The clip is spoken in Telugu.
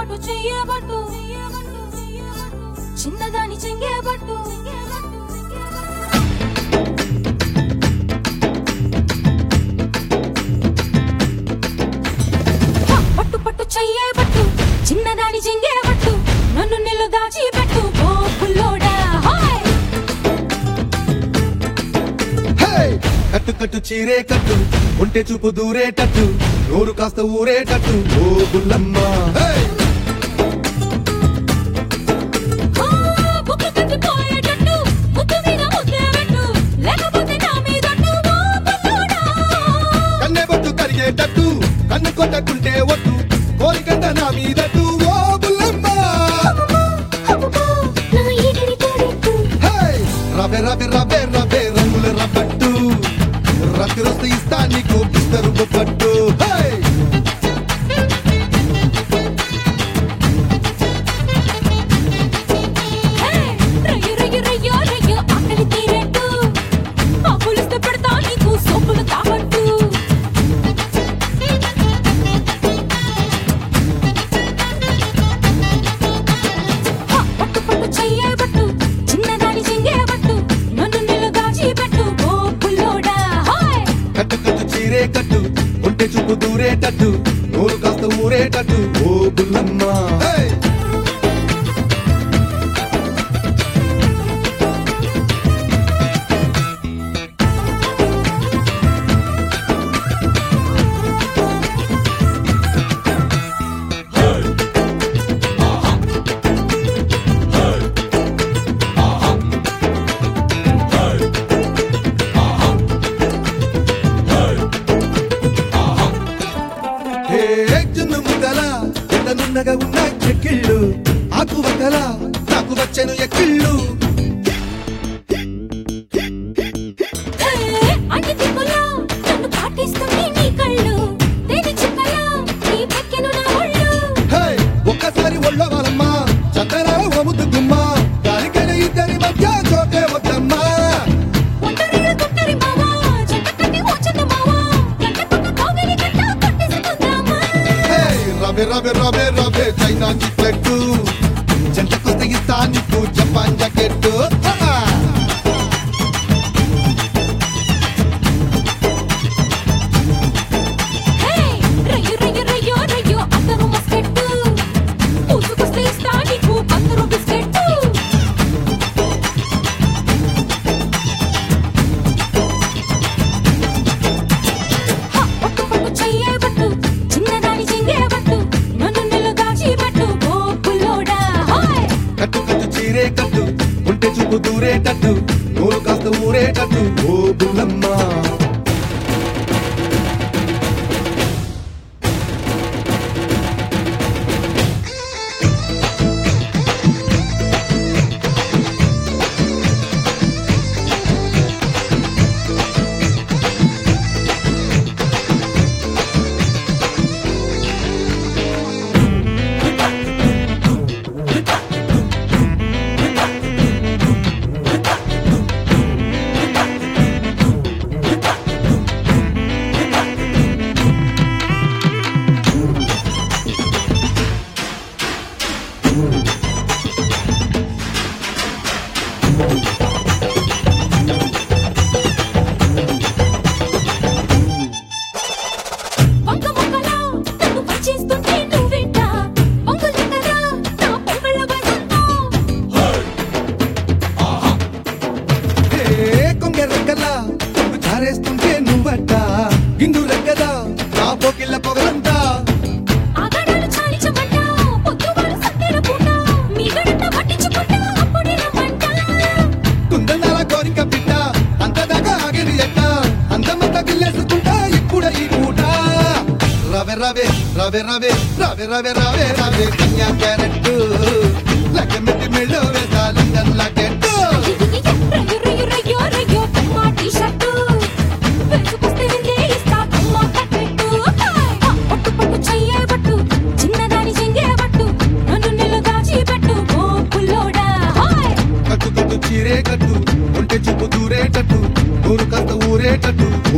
పట్టు చెయ్యబట్టు చిన్నదాని చెంగేబట్టు పట్టు పట్టు చెయ్యబట్టు చిన్నదాని చెంగేబట్టు నన్ను నిల్లు దాచి పెట్టు ఓ పుల్లోడా హాయ్ హే! కట్టు కట్టు చీరే కట్టు ఒంటె చూపు దూరేటట్టు నోరు కాస్త ఊరేటట్టు ఓ బుల్లమ్మ హే! ఆ, బుక్కు కట్టిపోయేటట్టు, ముద్దు మీద ముద్దే పెట్టు, లేకపోతే నా మీదొట్టు, ఓ పుల్లోడా. కన్నె బొట్టు కరిగేటట్టు కన్ను కొట్టకుంటే ఒట్టు కోరికంట నా మీదట్టు ఓ బుల్లమ్మ అబ్బబ్బో, నా ఈడిని తోడెట్టు. హే! రవె రవె రవె రవె రంగుల రబ్బట్టు రక్తి రస్తు ఇస్తా నీకు బిస్తరు పట్టు హే! హే, రయ్యో, రయ్యో, రయ్యో, రయ్యో, ఆకలి తీరేట్టు. ఆ పులిస్తే పెడతా నీకు సోపులు తాగట్టు. హ, పట్టు పట్టు చెయ్యబట్టు, చిన్నదాని చెంగేబట్టు, నన్ను నిన్ను దాచిపెట్టు, ఓ పుల్లోడా, హాయ్ కట్టు కట్టు చీరే కట్టు ఒంటె చూపు దూరేటట్టు నోరు కాస్త ఊరేటట్టు ఓ బుల్లమ్మ హే! హే జున్ను ముద్దల ఎండనున్నగా ఉన్న చెక్కిళ్ళు ఆకు వక్కల నాకు వచ్చెను ఎక్కిళ్ళు హే, అన్ని దిక్కులా నన్ను పాటిస్తుంది నీ కళ్ళు. తేనె చుక్కలా నీ పెక్కెను నా ఒళ్ళు. హే ఒక్కసారి ఒళ్ళో వాళ్ళమ్మ చందన వముద్దు గుమ్మ దానికైనా ఇద్దరి మధ్య చోటే వద్దమ్మా ఒంటరిగా గుంటరి మావా, జంట కట్టి ఓచన్న మావా, గంట పక్క కౌగిలి గంట కొట్టేసుకుందామా. హే రవే రవే రవే రవే చైనా చిక్లెట్టు జంటకొస్తే ఇస్తా నీకు జపాన్ జాకెట్టు హా! హే, రయ్యో, రయ్యో, రయ్యో, రయ్యో, అందరూ మస్కెట్టు. పూసుకొస్తే ఇస్తా నీకు అందరూ బిస్కెట్టు. హ, పట్టు పట్టు చెయ్యబట్టు, చిన్నదాని చెంగేబట్టు, నన్ను నిన్ను దాచిపెట్టు, ఓ పుల్లోడా, హాయ్ కట్టు కట్టు చీరే కట్టు ఒంటె చూపు దూరేటట్టు నోరు కాస్త ఊరేటట్టు ఓ బుల్లమ్మ వంక మొక్కలా నన్ను పచ్చేస్తుంటే నువ్వెంట పొంగులెక్కరా నా పొంగళ్ళ వసంతం హే కొంగ రెక్కల కొంగు జారేస్తుంటే నువ్వట ఇందు రెక్కల నా పోకిళ్ళ పొగలంతా ఆగడాలు చాలించమంట పొద్దువాడు సత్తెర పూట మీ గడంట పట్టించుకుంటా అప్పుడే రమ్మంట కుందనాల కోరిక బిడ్డ అంతదాకా ఆగిరి ఎట్ట అందమంతా గిల్లేసుకుంటా ఇప్పుడు ఈ పూట రవె రవె రవె రవె రవె రవె రవె రవె కన్యా క్యారెట్ లగ్గమెట్టి మెళ్ళో వేసా లండన్ లాకెట్టు రయ్యో రయ్యో రయ్యో రయ్యో కమ్మా టీ-షర్టు వెతుకొస్తే విందే ఇస్తా కమ్మా కట్టెట్టు పట్టు పట్టు చెయ్యబట్టు చిన్నదాని చెంగేబట్టు నన్ను నిన్ను దాచిపెట్టు ఓ పుల్లోడా హాయ్ కట్టు కట్టు చీరే కట్టు ఒంటె చూపు దూరేటట్టు నూరు కాస్త ఊరేటట్టు